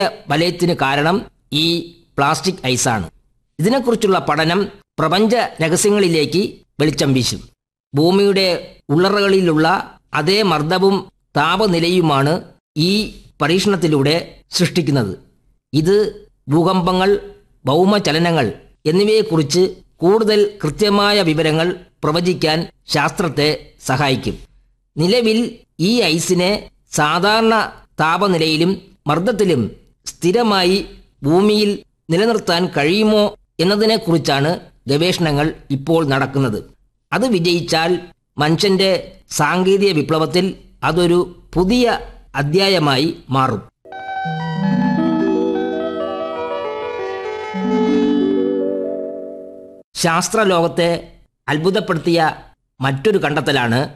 വലയത്തിന് കാരണം ഈ പ്ലാസ്റ്റിക് ഐസാണ് ഇതിനെക്കുറിച്ചുള്ള പഠനം പ്രപഞ്ച രഹസ്യങ്ങളിലേക്ക് വെളിച്ചം വീശും ഭൂമിയുടെ ഉള്ളറകളിലുള്ള അതേ മർദ്ദവും താപനിലയുമാണ് ഈ പരീക്ഷണത്തിലൂടെ സൃഷ്ടിക്കുന്നത് ഇത് ഭൂകമ്പങ്ങൾ ഭൗമചലനങ്ങൾ എന്നിവയെക്കുറിച്ച് കൂടുതൽ കൃത്യമായ വിവരങ്ങൾ പ്രവചിക്കാൻ ശാസ്ത്രത്തെ സഹായിക്കും നിലവിൽ ഈ ഐസിനെ സാധാരണ താപനിലയിലും മർദ്ദത്തിലും സ്ഥിരമായി ഭൂമിയിൽ നിലനിർത്താൻ കഴിയുമോ എന്നതിനെക്കുറിച്ചാണ് ഗവേഷണങ്ങൾ ഇപ്പോൾ നടക്കുന്നത് അത് വിജയിച്ചാൽ മനുഷ്യന്റെ സാങ്കേതിക വിപ്ലവത്തിൽ അതൊരു പുതിയ അധ്യായമായി മാറും ശാസ്ത്രലോകത്തെ അത്ഭുതപ്പെടുത്തിയ മറ്റൊരു കണ്ടെത്തലാണ്